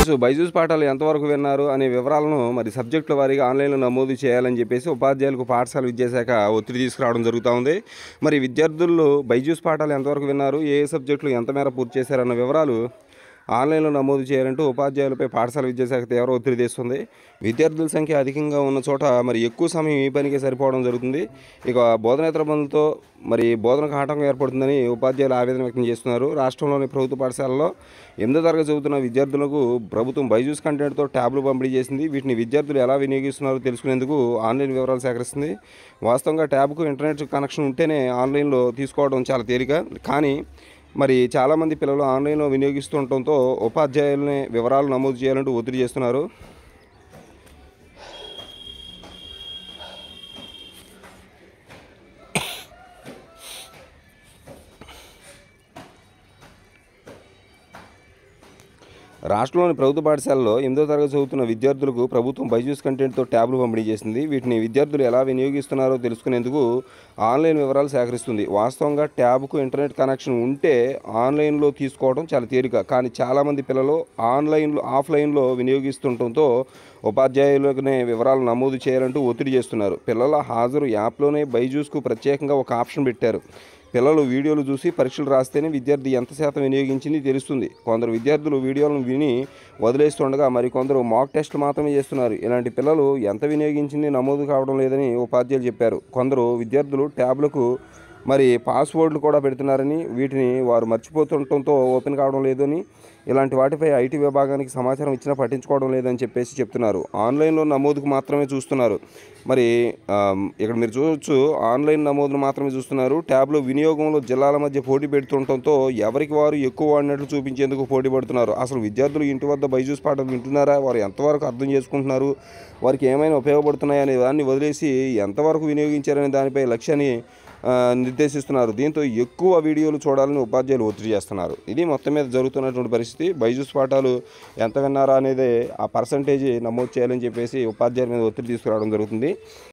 students Byju's పాఠాలు ఎంతవరకు విన్నారు అనే వివరాలను మరి సబ్జెక్టుల వారీగా ఆన్లైన్లో నమోదు చేయాలని చెప్పేసి ఉపాధ్యాయులకు పాఠశాల విద్యాశాఖ ఒత్తిడి తీసుకురావడం జరుగుతూ ఉంది మరి విద్యార్థులు బైజూస్ పాఠాలు ఎంతవరకు విన్నారు ఏ ఏ సబ్జెక్టులు ఎంత మేర పూర్తి చేశారన్న వివరాలు ఆన్లైన్లో నమోదు చేయాలంటూ ఉపాధ్యాయులపై పాఠశాల విద్యాశాఖ తీవ్ర ఒత్తిడి తెస్తుంది విద్యార్థుల సంఖ్య అధికంగా ఉన్న చోట మరి ఎక్కువ సమయం ఈ పనికి సరిపోవడం జరుగుతుంది ఇక బోధనేతర బంధుతో మరి బోధనకు ఆటంకం ఏర్పడుతుందని ఉపాధ్యాయులు ఆవేదన వ్యక్తం చేస్తున్నారు రాష్ట్రంలోని ప్రభుత్వ పాఠశాలలో ఎనిమిదో తరగతి చదువుతున్న విద్యార్థులకు ప్రభుత్వం బైజూస్ కంటెంట్తో ట్యాబ్లు పంపిణీ చేసింది వీటిని విద్యార్థులు ఎలా వినియోగిస్తున్నారో తెలుసుకునేందుకు ఆన్లైన్ వివరాలు సేకరిస్తుంది వాస్తవంగా ట్యాబ్కు ఇంటర్నెట్ కనెక్షన్ ఉంటేనే ఆన్లైన్లో తీసుకోవడం చాలా తేలిక కానీ మరి చాలామంది పిల్లలు ఆన్లైన్లో వినియోగిస్తుండటంతో ఉపాధ్యాయులని వివరాలు నమోదు చేయాలంటూ ఒత్తిడి చేస్తున్నారు రాష్ట్రంలోని ప్రభుత్వ పాఠశాలలో ఎనిమిదో తరగతి చదువుతున్న విద్యార్థులకు ప్రభుత్వం బైజూస్ కంటెంట్తో ట్యాబ్లు పంపిణీ చేసింది వీటిని విద్యార్థులు ఎలా వినియోగిస్తున్నారో తెలుసుకునేందుకు ఆన్లైన్ వివరాలు సేకరిస్తుంది వాస్తవంగా ట్యాబ్కు ఇంటర్నెట్ కనెక్షన్ ఉంటే ఆన్లైన్లో తీసుకోవడం చాలా తేలిక కానీ చాలామంది పిల్లలు ఆన్లైన్లో ఆఫ్లైన్లో వినియోగిస్తుండటంతో ఉపాధ్యాయులకునే వివరాలు నమోదు చేయాలంటూ ఒత్తిడి చేస్తున్నారు పిల్లల హాజరు యాప్లోనే బైజూస్కు ప్రత్యేకంగా ఒక ఆప్షన్ పెట్టారు పిల్లలు వీడియోలు చూసి పరీక్షలు రాస్తేనే విద్యార్థి ఎంత శాతం వినియోగించింది తెలుస్తుంది కొందరు విద్యార్థులు వీడియోలను విని వదిలేస్తుండగా మరికొందరు మాక్ టెస్టులు మాత్రమే చేస్తున్నారు ఇలాంటి పిల్లలు ఎంత వినియోగించింది నమోదు కావడం లేదని ఉపాధ్యాయులు చెప్పారు కొందరు విద్యార్థులు ట్యాబ్లకు మరి పాస్వర్డ్లు కూడా పెడుతున్నారని వీటిని వారు మర్చిపోతుండటంతో ఓపెన్ కావడం లేదని ఇలాంటి వాటిపై ఐటీ విభాగానికి సమాచారం ఇచ్చినా పట్టించుకోవడం లేదని చెప్పేసి చెప్తున్నారు ఆన్లైన్లో నమోదుకు మాత్రమే చూస్తున్నారు మరి ఆమ్, ఇక్కడ మీరు చూడవచ్చు ఆన్లైన్ నమోదును మాత్రమే చూస్తున్నారు ట్యాబ్లో వినియోగంలో జిల్లాల మధ్య పోటీ పెడుతుండటంతో ఎవరికి వారు ఎక్కువ వాడినట్లు చూపించేందుకు పోటీ పడుతున్నారు అసలు విద్యార్థులు ఇంటి వద్ద బైజూస్ పాఠాలు వింటున్నారా వారు ఎంతవరకు అర్థం చేసుకుంటున్నారు వారికి ఏమైనా ఉపయోగపడుతున్నాయా అనే దాన్ని వదిలేసి ఎంతవరకు వినియోగించారనే దానిపై లక్ష్యాన్ని ఆ, నిర్దేశిస్తున్నారు దీంతో ఎక్కువ వీడియోలు చూడాలని ఉపాధ్యాయులు ఒత్తిడి చేస్తున్నారు ఇది మొత్తం మీద జరుగుతున్నటువంటి పరిస్థితి బైజూస్ పాఠాలు ఎంత విన్నారా అనేది ఆ పర్సంటేజ్ నమోదు చేయాలని చెప్పేసి ఉపాధ్యాయుల మీద ఒత్తిడి తీసుకురావడం జరుగుతుంది